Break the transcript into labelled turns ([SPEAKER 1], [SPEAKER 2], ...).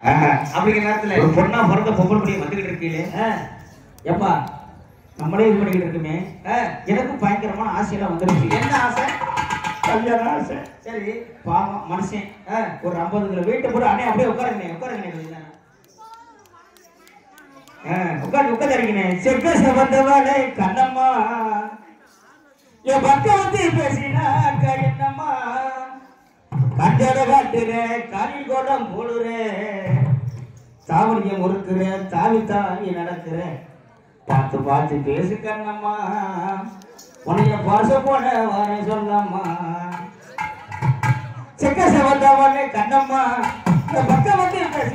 [SPEAKER 1] ஆஹா.
[SPEAKER 2] அப்படிங்கிற நேரத்துல
[SPEAKER 1] ஒரு பொண்ணா பிறந்த பொம்பளை பிள்ளைய வந்துகிட்டு இருக்கீங்களே
[SPEAKER 2] ஆ,
[SPEAKER 1] ஏப்பா நம்மளே இது பண்ணிக்கிட்டு இருக்குமே
[SPEAKER 2] ஆ,
[SPEAKER 1] எனக்கு பயங்கரமான ஆசையெல்லாம் வந்துருச்சு
[SPEAKER 2] என்ன ஆசை
[SPEAKER 1] கல்யாண ஆசை
[SPEAKER 2] சரி
[SPEAKER 1] பாவம் மனுஷன்
[SPEAKER 2] ஆ,
[SPEAKER 1] ஒரு ஐம்பது கிலோ வெயிட்ட போட்டு அண்ணே அப்படியே உட்காருங்கண்ணே உட்காருங்கண்ணே கொஞ்ச நேரம். ஆ, உட்காந்து உட்காந்துருக்கீங்க செக்க சம்பந்தவாளே கண்ணம்மா என் பக்கம் வந்து பேசினா என்னம்மா கண்டட காட்டுற காலில் கோடம் போடுற தாவணிய முறுக்குற தாவி தாவி நடக்கிற பார்த்து பார்த்து பேசு கண்ணம்மா உன்னைய பாச போன வர சொல்லம்மா செக்க சவந்தவனே கண்ணம்மா இந்த பக்கம் வந்து பேச